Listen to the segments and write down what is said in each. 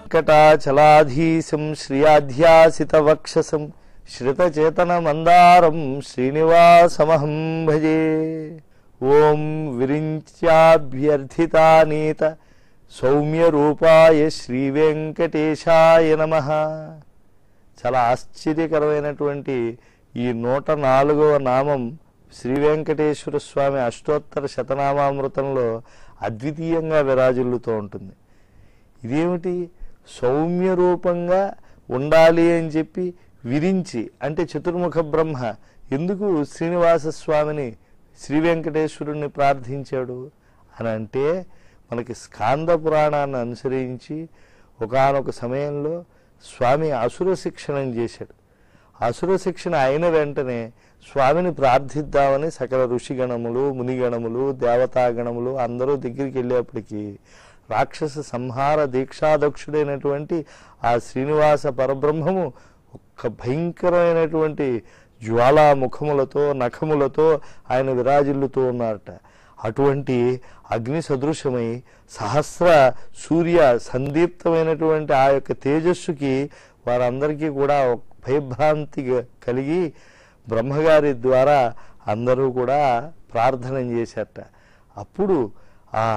కటాచలాధీశం శ్రియాధ్యాసితవక్షసం శ్రితచేతనమందారం శ్రీనివాసమహం భజే ఓం విరించాభ్యర్థితానీత సౌమ్యరూపాయ శ్రీవెంకటేశాయ నమ చాలా ఆశ్చర్యకరమైనటువంటి ఈ నూట నాలుగవ నామం శ్రీ వెంకటేశ్వర స్వామి అష్టోత్తర శతనామామృతంలో అద్వితీయంగా విరాజిల్లుతూ ఉంటుంది ఇదేమిటి సౌమ్య రూపంగా ఉండాలి అని చెప్పి విరించి అంటే చతుర్ముఖ బ్రహ్మ ఎందుకు శ్రీనివాస స్వామిని శ్రీ వెంకటేశ్వరుణ్ణి ప్రార్థించాడు అని అంటే మనకి స్కాంద పురాణాన్ని అనుసరించి ఒకానొక సమయంలో స్వామి అసుర శిక్షణం చేశాడు అసుర శిక్షణ అయిన వెంటనే స్వామిని ప్రార్థిద్దామని సకల ఋషిగణములు మునిగణములు దేవతాగణములు అందరూ దగ్గరికి వెళ్ళేప్పటికీ రాక్షస సంహార దీక్షాదక్షుడైనటువంటి ఆ శ్రీనివాస పరబ్రహ్మము ఒక్క భయంకరమైనటువంటి జ్వాలాముఖములతో నఖములతో ఆయన విరాజిల్లుతూ ఉన్నారట అటువంటి అగ్ని సదృశమై సహస్ర సూర్య సందీప్తమైనటువంటి ఆ యొక్క తేజస్సుకి వారందరికీ కూడా ఒక భయభ్రాంతి కలిగి బ్రహ్మగారి ద్వారా అందరూ కూడా ప్రార్థన చేశారట అప్పుడు ఆ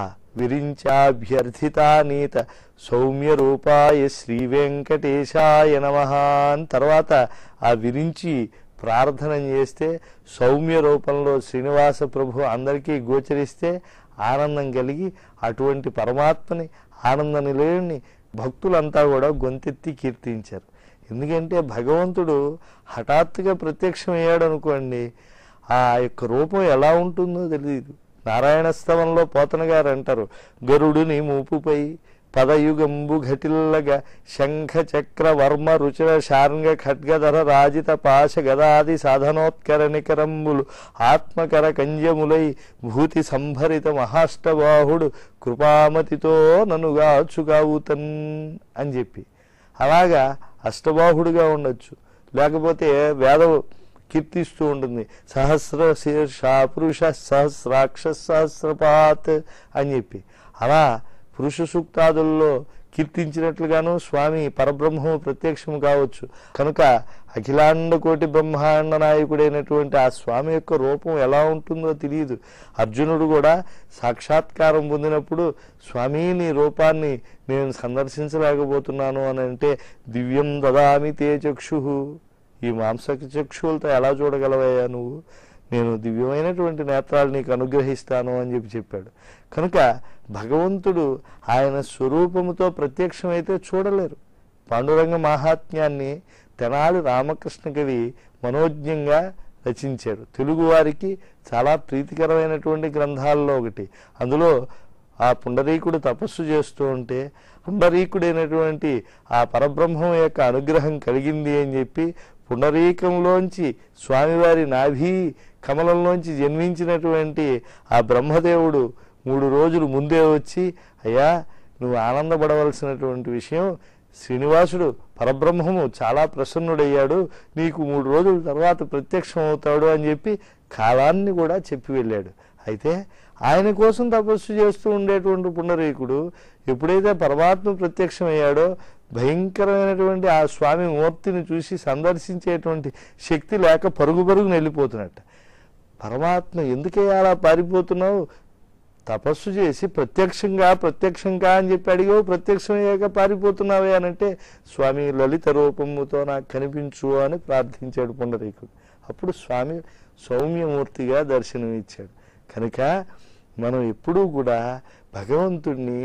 విరించాభ్యర్థితానీత సౌమ్య రూపాయ శ్రీ వెంకటేశాయ నమ అని తర్వాత ఆ విరించి ప్రార్థన చేస్తే సౌమ్య రూపంలో శ్రీనివాస ప్రభు అందరికీ గోచరిస్తే ఆనందం కలిగి అటువంటి పరమాత్మని ఆనంద నిలయుణ్ణి భక్తులంతా కూడా గొంతెత్తి కీర్తించారు ఎందుకంటే భగవంతుడు హఠాత్తుగా ప్రత్యక్షమయ్యాడు అనుకోండి ఆ యొక్క రూపం ఎలా ఉంటుందో తెలియదు నారాయణ స్తవంలో పోతన గారు అంటారు గరుడుని మూపుపై పదయుగంబు ఘటిల్లగ శంఖ చక్ర వర్మ రుచిర శార్ంగ ఖడ్గధర రాజిత పాశ గదాది సాధనోత్కర నికరంబులు ఆత్మకర కంజములై భూతి సంభరిత మహాష్టబాహుడు కృపామతితో ననుగాచుగావుతన్ అని చెప్పి అలాగా అష్టబాహుడుగా ఉండొచ్చు లేకపోతే వేద కీర్తిస్తూ ఉంటుంది సహస్ర శీర్ష పురుష సహస్రాక్ష సహస్రపాత్ అని చెప్పి అలా పురుష సూక్తాదుల్లో కీర్తించినట్లుగాను స్వామి పరబ్రహ్మము ప్రత్యక్షము కావచ్చు కనుక అఖిలాండ కోటి బ్రహ్మాండ నాయకుడైనటువంటి ఆ స్వామి యొక్క రూపం ఎలా ఉంటుందో తెలియదు అర్జునుడు కూడా సాక్షాత్కారం పొందినప్పుడు స్వామి నీ రూపాన్ని నేను సందర్శించలేకపోతున్నాను అని అంటే దివ్యం దదామి తే చక్షు ఈ మాంసక చక్షువులతో ఎలా చూడగలవయ్యా నువ్వు నేను దివ్యమైనటువంటి నేత్రాలు నీకు అనుగ్రహిస్తాను అని చెప్పి చెప్పాడు కనుక భగవంతుడు ఆయన స్వరూపముతో ప్రత్యక్షమైతే చూడలేరు పాండురంగ మాహాత్మ్యాన్ని తెనాలి రామకృష్ణ కవి మనోజ్ఞంగా రచించాడు తెలుగువారికి చాలా ప్రీతికరమైనటువంటి గ్రంథాల్లో ఒకటి అందులో ఆ పుండరీకుడు తపస్సు చేస్తూ ఉంటే పుండరీకుడైనటువంటి ఆ పరబ్రహ్మం యొక్క అనుగ్రహం కలిగింది అని చెప్పి పుండరీకంలోంచి స్వామివారి నాభి కమలంలోంచి జన్మించినటువంటి ఆ బ్రహ్మదేవుడు మూడు రోజులు ముందే వచ్చి అయ్యా నువ్వు ఆనందపడవలసినటువంటి విషయం శ్రీనివాసుడు పరబ్రహ్మము చాలా ప్రసన్నుడయ్యాడు నీకు మూడు రోజుల తర్వాత ప్రత్యక్షం అవుతాడు అని చెప్పి కాలాన్ని కూడా చెప్పి వెళ్ళాడు అయితే ఆయన కోసం తపస్సు చేస్తూ ఉండేటువంటి పుండరీకుడు ఎప్పుడైతే పరమాత్మ ప్రత్యక్షమయ్యాడో భయంకరమైనటువంటి ఆ స్వామి మూర్తిని చూసి సందర్శించేటువంటి శక్తి లేక పరుగు పరుగున వెళ్ళిపోతున్నట్ట పరమాత్మ ఎందుకయ్యా అలా పారిపోతున్నావు తపస్సు చేసి ప్రత్యక్షంగా ప్రత్యక్షంగా అని చెప్పి అడిగావు ప్రత్యక్షమయ్యాక పారిపోతున్నావే అని అంటే స్వామి లలిత రూపముతో నాకు కనిపించు అని ప్రార్థించాడు పుండరీకుడు అప్పుడు స్వామి సౌమ్యమూర్తిగా దర్శనమిచ్చాడు కనుక మనం ఎప్పుడూ కూడా భగవంతుణ్ణి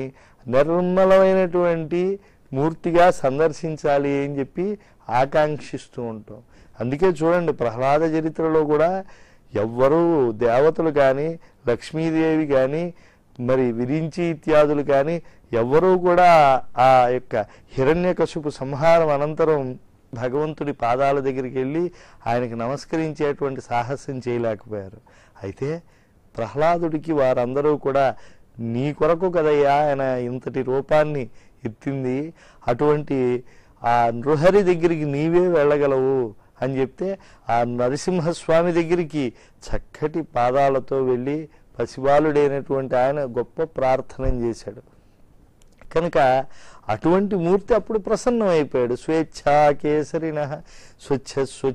నిర్మలమైనటువంటి మూర్తిగా సందర్శించాలి అని చెప్పి ఆకాంక్షిస్తూ ఉంటాం అందుకే చూడండి ప్రహ్లాద చరిత్రలో కూడా ఎవ్వరూ దేవతలు కానీ లక్ష్మీదేవి కానీ మరి విరించి ఇత్యాదులు కానీ ఎవ్వరూ కూడా ఆ యొక్క హిరణ్యకశిపు సంహారం అనంతరం భగవంతుడి పాదాల దగ్గరికి వెళ్ళి ఆయనకి నమస్కరించేటువంటి సాహసం చేయలేకపోయారు అయితే ప్రహ్లాదుడికి వారందరూ కూడా నీ కొరకు కదయ్యా ఆయన ఇంతటి రూపాన్ని ఎత్తింది అటువంటి ఆ నృహరి దగ్గరికి నీవే వెళ్ళగలవు అని చెప్తే ఆ నరసింహస్వామి దగ్గరికి చక్కటి పాదాలతో వెళ్ళి పసిబాలుడైనటువంటి ఆయన గొప్ప ప్రార్థన చేశాడు కనుక అటువంటి మూర్తి అప్పుడు ప్రసన్నమైపోయాడు స్వేచ్ఛా కేసరిన స్వచ్ఛ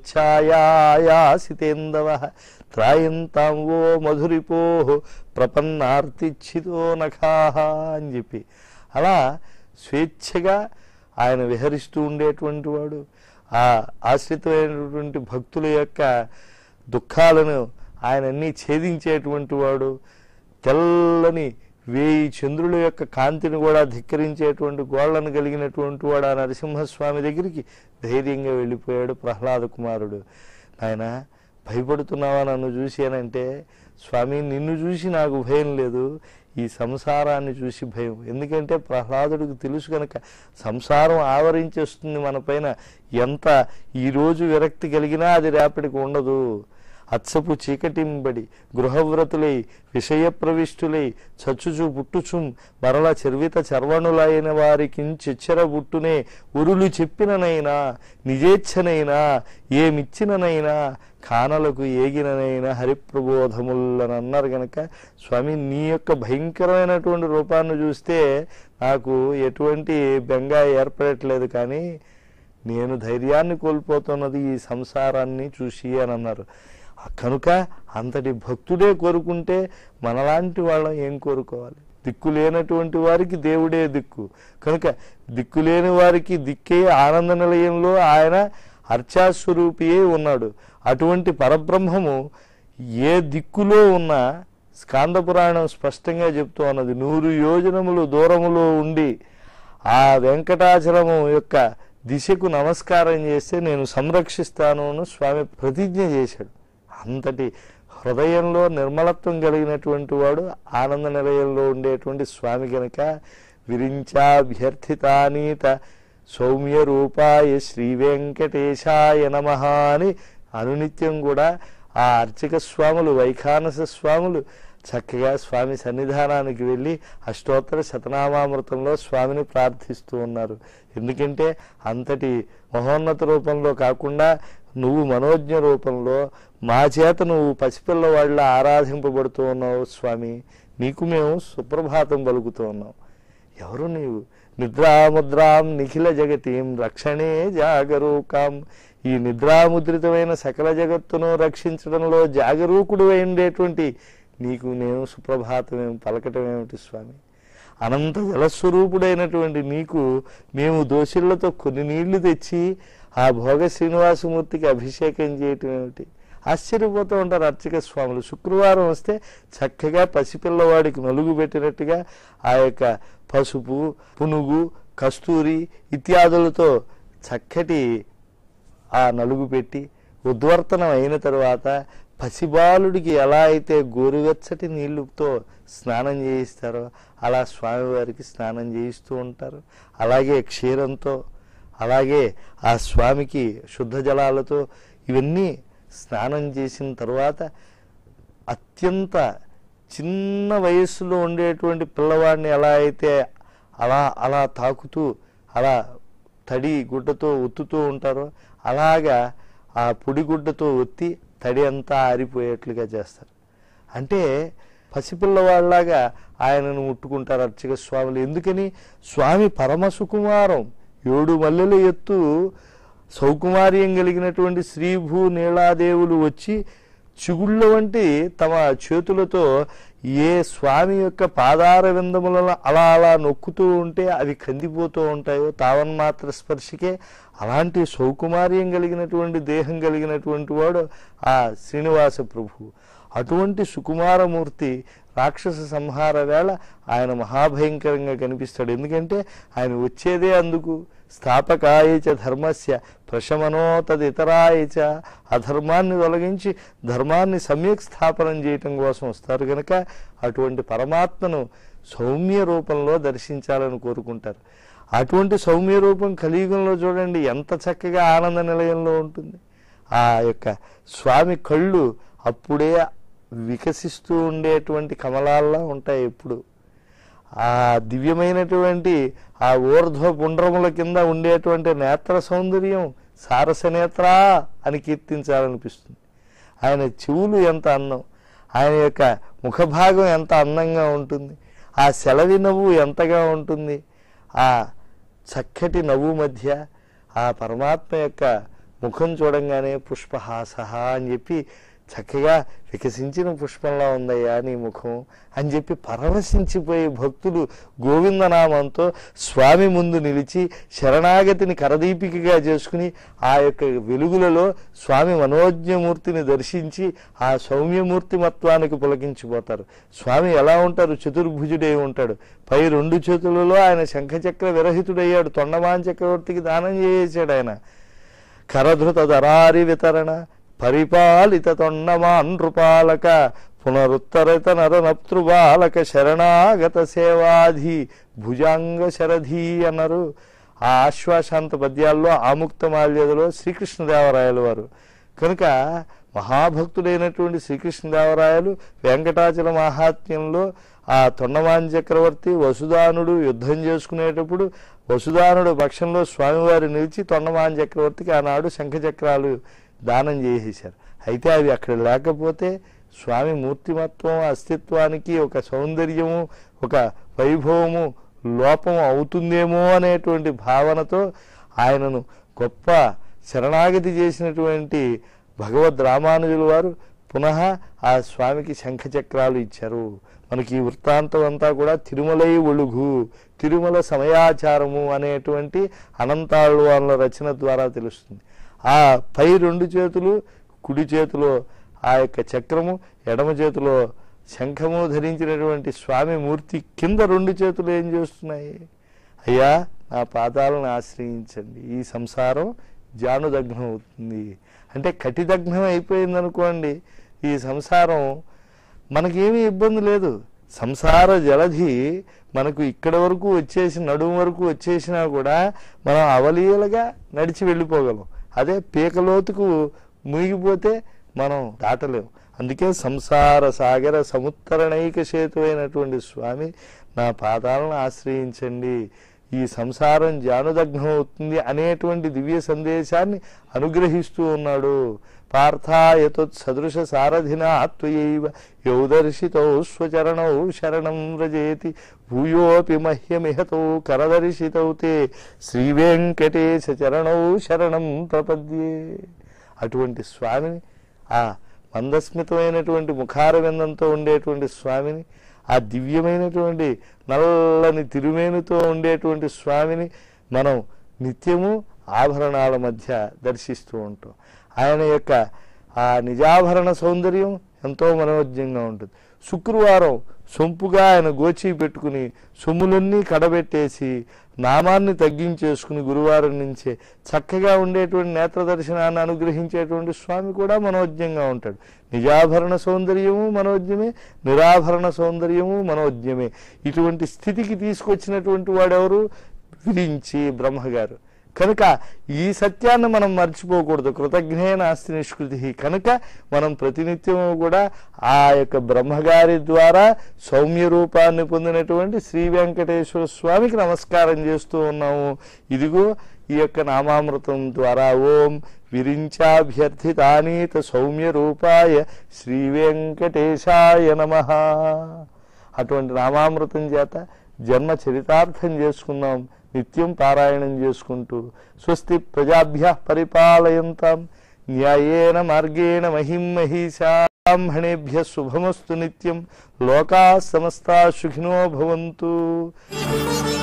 స్వచ్ఛాయాసితేందవ త్రాయంతాం ఓ మధురిపో ప్రపన్నార్తిచ్చితో నఖాహ అని చెప్పి అలా స్వేచ్ఛగా ఆయన విహరిస్తూ ఉండేటువంటి వాడు ఆ ఆశ్రితమైనటువంటి భక్తుల యొక్క దుఃఖాలను ఆయన అన్నీ ఛేదించేటువంటి వాడు తెల్లని వేయి చంద్రుల యొక్క కాంతిని కూడా ధిక్కరించేటువంటి గోళ్లను కలిగినటువంటి వాడు ఆ నరసింహస్వామి దగ్గరికి ధైర్యంగా వెళ్ళిపోయాడు ప్రహ్లాద కుమారుడు ఆయన భయపడుతున్నావా నన్ను చూసి అనంటే స్వామి నిన్ను చూసి నాకు భయం లేదు ఈ సంసారాన్ని చూసి భయం ఎందుకంటే ప్రహ్లాదుడికి తెలుసు కనుక సంసారం ఆవరించేస్తుంది మన పైన ఎంత ఈరోజు విరక్తి కలిగినా అది రేపటికి ఉండదు అచ్చపు చీకటింబడి గృహవ్రతులై విషయ ప్రవిష్టులై చచ్చుచు పుట్టుచుం మరల చర్విత చర్వణులైన వారికి చెచ్చర బుట్టునే ఉరులు చెప్పిననైనా నిజేచ్ఛనైనా ఏమిచ్చిననైనా కానలకు ఏగిననైనా హరిప్రబోధములని అన్నారు గనక స్వామి నీ యొక్క భయంకరమైనటువంటి రూపాన్ని చూస్తే నాకు ఎటువంటి బెంగ ఏర్పడట్లేదు కానీ నేను ధైర్యాన్ని కోల్పోతున్నది ఈ సంసారాన్ని చూసి అని అన్నారు కనుక అంతటి భక్తుడే కోరుకుంటే మనలాంటి వాళ్ళం ఏం కోరుకోవాలి దిక్కు లేనటువంటి వారికి దేవుడే దిక్కు కనుక దిక్కు లేని వారికి దిక్కే ఆనంద నిలయంలో ఆయన అర్చాస్వరూపియే ఉన్నాడు అటువంటి పరబ్రహ్మము ఏ దిక్కులో ఉన్నా స్కాంద పురాణం స్పష్టంగా చెప్తూ ఉన్నది నూరు యోజనములు దూరములో ఉండి ఆ వెంకటాచలము యొక్క దిశకు నమస్కారం చేస్తే నేను సంరక్షిస్తాను అని స్వామి ప్రతిజ్ఞ చేశాడు అంతటి హృదయంలో నిర్మలత్వం కలిగినటువంటి వాడు ఆనంద నిలయంలో ఉండేటువంటి స్వామి గనక విరించాభ్యర్థితానీత సౌమ్య రూపాయ శ్రీ వెంకటేశాయ నమ అని అనునిత్యం కూడా ఆ అర్చక స్వాములు వైఖానస స్వాములు చక్కగా స్వామి సన్నిధానానికి వెళ్ళి అష్టోత్తర శతనామామృతంలో స్వామిని ప్రార్థిస్తూ ఉన్నారు ఎందుకంటే అంతటి మహోన్నత రూపంలో కాకుండా నువ్వు మనోజ్ఞ రూపంలో మా చేత నువ్వు పసిపిల్లవాళ్ళ ఆరాధింపబడుతూ ఉన్నావు స్వామి నీకు మేము సుప్రభాతం పలుకుతూ ఉన్నాం ఎవరు నీవు నిద్రాముద్రాం నిఖిల జగతీం రక్షణే జాగరూకాం ఈ నిద్రాముద్రితమైన సకల జగత్తును రక్షించడంలో జాగరూకుడు ఉండేటువంటి నీకు నేను సుప్రభాతమేం పలకటం ఏమిటి స్వామి అనంత జలస్వరూపుడైనటువంటి నీకు మేము దోషులతో కొన్ని నీళ్లు తెచ్చి ఆ భోగ శ్రీనివాసమూర్తికి అభిషేకం చేయటం ఏమిటి ఆశ్చర్యపోతూ ఉంటారు అర్చక స్వాములు శుక్రవారం వస్తే చక్కగా పసిపిల్లవాడికి నలుగు పెట్టినట్టుగా ఆ యొక్క పసుపు పునుగు కస్తూరి ఇత్యాదులతో చక్కటి ఆ నలుగు పెట్టి ఉద్వర్తనం అయిన తరువాత పసిబాలుడికి ఎలా అయితే గోరువెచ్చటి నీళ్ళతో స్నానం చేయిస్తారో అలా స్వామివారికి స్నానం చేయిస్తూ ఉంటారు అలాగే క్షీరంతో అలాగే ఆ స్వామికి శుద్ధ జలాలతో ఇవన్నీ స్నానం చేసిన తర్వాత అత్యంత చిన్న వయస్సులో ఉండేటువంటి పిల్లవాడిని ఎలా అయితే అలా అలా తాకుతూ అలా తడి గుడ్డతో ఒత్తుతూ ఉంటారో అలాగా ఆ పొడి గుడ్డతో ఒత్తి తడి అంతా ఆరిపోయేట్లుగా చేస్తారు అంటే పసిపిల్లవాళ్ళలాగా ఆయనను ముట్టుకుంటారు అర్చక స్వాములు ఎందుకని స్వామి పరమ సుకుమారం ఏడు మల్లెల ఎత్తు సౌకుమార్యం కలిగినటువంటి శ్రీభూ నీలాదేవులు వచ్చి చిగుళ్ళ వంటి తమ చేతులతో ఏ స్వామి యొక్క పాదార విందములను అలా అలా నొక్కుతూ ఉంటే అవి కందిపోతూ ఉంటాయో తావన్మాత్ర స్పర్శకే అలాంటి సౌకుమార్యం కలిగినటువంటి దేహం కలిగినటువంటి వాడు ఆ శ్రీనివాస ప్రభు అటువంటి సుకుమారమూర్తి రాక్షస సంహార వేళ ఆయన మహాభయంకరంగా కనిపిస్తాడు ఎందుకంటే ఆయన వచ్చేదే అందుకు స్థాపకాయ చ ధర్మస్య ప్రశమనో తదితరాయ చ అధర్మాన్ని తొలగించి ధర్మాన్ని సమ్యక్ స్థాపనం చేయటం కోసం వస్తారు కనుక అటువంటి పరమాత్మను సౌమ్య రూపంలో దర్శించాలని కోరుకుంటారు అటువంటి సౌమ్య రూపం కలియుగంలో చూడండి ఎంత చక్కగా ఆనంద నిలయంలో ఉంటుంది ఆ యొక్క స్వామి కళ్ళు అప్పుడే వికసిస్తూ ఉండేటువంటి కమలాల్లా ఉంటాయి ఎప్పుడు ఆ దివ్యమైనటువంటి ఆ ఊర్ధ్వ పుండ్రముల కింద ఉండేటువంటి నేత్ర సౌందర్యం సారసనేత్ర అని కీర్తించాలనిపిస్తుంది ఆయన చెవులు ఎంత అందం ఆయన యొక్క ముఖభాగం ఎంత అందంగా ఉంటుంది ఆ సెలవి నవ్వు ఎంతగా ఉంటుంది ఆ చక్కటి నవ్వు మధ్య ఆ పరమాత్మ యొక్క ముఖం చూడంగానే పుష్పహాస అని చెప్పి చక్కగా వికసించిన పుష్పంలా ఉందయ్యా నీ ముఖం అని చెప్పి పరవశించిపోయి భక్తులు గోవిందనామంతో స్వామి ముందు నిలిచి శరణాగతిని కరదీపికగా చేసుకుని ఆ యొక్క వెలుగులలో స్వామి మనోజ్ఞమూర్తిని దర్శించి ఆ సౌమ్యమూర్తిమత్వానికి పులకించిపోతారు స్వామి ఎలా ఉంటారు చతుర్భుజుడై ఉంటాడు పై రెండు చేతులలో ఆయన శంఖచక్ర విరహితుడయ్యాడు తొండమాన్ చక్రవర్తికి దానం చేసేసాడు ఆయన కరధృత దరారి వితరణ పరిపాలిత తొండమాన్ నృపాలక పునరుత్తరిత నరనప్తృబాలక శరణాగత సేవాధి భుజాంగ శరధి అన్నారు ఆ ఆశ్వాసాంత పద్యాల్లో ఆముక్తమాల్యదలో శ్రీకృష్ణదేవరాయలు వారు కనుక మహాభక్తుడైనటువంటి శ్రీకృష్ణదేవరాయలు వెంకటాచల మహాత్మ్యంలో ఆ తొండమాన్ చక్రవర్తి వసుదానుడు యుద్ధం చేసుకునేటప్పుడు వసుదానుడు పక్షంలో స్వామివారి నిలిచి తొండమాన్ చక్రవర్తికి ఆనాడు శంఖచక్రాలు దానం చేసేశారు అయితే అవి అక్కడ లేకపోతే స్వామి మూర్తిమత్వం అస్తిత్వానికి ఒక సౌందర్యము ఒక వైభవము లోపం అవుతుందేమో అనేటువంటి భావనతో ఆయనను గొప్ప శరణాగతి చేసినటువంటి భగవద్ రామానుజుల వారు పునః ఆ స్వామికి శంఖచక్రాలు ఇచ్చారు మనకి ఈ వృత్తాంతం అంతా కూడా తిరుమలై ఒలుగు తిరుమల సమయాచారము అనేటువంటి అనంతాళ్వాన్ల రచన ద్వారా తెలుస్తుంది ఆ పై రెండు చేతులు కుడి చేతిలో ఆ యొక్క చక్రము ఎడమ చేతిలో శంఖము ధరించినటువంటి స్వామి మూర్తి కింద రెండు చేతులు ఏం చేస్తున్నాయి అయ్యా నా పాదాలను ఆశ్రయించండి ఈ సంసారం జానుదగ్నం అవుతుంది అంటే కటిదగ్నం అయిపోయింది అనుకోండి ఈ సంసారం మనకేమీ ఇబ్బంది లేదు సంసార జలధి మనకు ఇక్కడ వరకు వచ్చేసి నడుము వరకు వచ్చేసినా కూడా మనం అవలీలగా నడిచి వెళ్ళిపోగలం అదే పీకలోతుకు మునిగిపోతే మనం దాటలేము అందుకే సంసార సాగర సముత్తరణైక సేతువైనటువంటి స్వామి నా పాదాలను ఆశ్రయించండి ఈ సంసారం జానుదగ్నం అవుతుంది అనేటువంటి దివ్య సందేశాన్ని అనుగ్రహిస్తూ ఉన్నాడు పార్థాయతొత్ సదృశ సారథినా త్వయైవ యౌదర్శితో స్వచరణౌ శరణం వ్రజేతి భూయోపి మహ్యమిహతో కరదర్శితౌ తే శ్రీవేంకటేశ చరణౌ శరణం ప్రపద్యే అటువంటి స్వామిని ఆ మందస్మితమైనటువంటి ముఖారవిందంతో ఉండేటువంటి స్వామిని ఆ దివ్యమైనటువంటి నల్లని తిరుమేనుతో ఉండేటువంటి స్వామిని మనం నిత్యము ఆభరణాల మధ్య దర్శిస్తూ ఉంటాం ఆయన యొక్క ఆ నిజాభరణ సౌందర్యం ఎంతో మనోజ్ఞంగా ఉంటుంది శుక్రవారం సొంపుగా ఆయన గోచి పెట్టుకుని సొమ్ములన్నీ కడబెట్టేసి నామాన్ని తగ్గించేసుకుని గురువారం నుంచే చక్కగా ఉండేటువంటి నేత్ర దర్శనాన్ని అనుగ్రహించేటువంటి స్వామి కూడా మనోజ్ఞంగా ఉంటాడు నిజాభరణ సౌందర్యము మనోజ్ఞమే నిరాభరణ సౌందర్యము మనోజ్ఞమే ఇటువంటి స్థితికి తీసుకొచ్చినటువంటి వాడెవరు విరించి బ్రహ్మగారు కనుక ఈ సత్యాన్ని మనం మర్చిపోకూడదు కృతజ్ఞే నాస్తి నిష్కృతి కనుక మనం ప్రతినిత్యము కూడా ఆ యొక్క బ్రహ్మగారి ద్వారా సౌమ్య రూపాన్ని పొందినటువంటి శ్రీ వెంకటేశ్వర స్వామికి నమస్కారం చేస్తూ ఉన్నాము ఇదిగో ఈ యొక్క నామామృతం ద్వారా ఓం విరించాభ్యర్థితానీత సౌమ్య రూపాయ శ్రీ వెంకటేశాయ నమ అటువంటి నామామృతం చేత జన్మ చరితార్థం చేసుకుందాం నిత్యం పారాయణం చేసుకుంటూ స్వస్తి ప్రజాభ్య పరిపాలయంతాం న్యాయేన మార్గేణ మహిం మహిషాంహణేభ్య శుభమస్తు నిత్యం లోకా సమస్తా సుఖినో భవంతు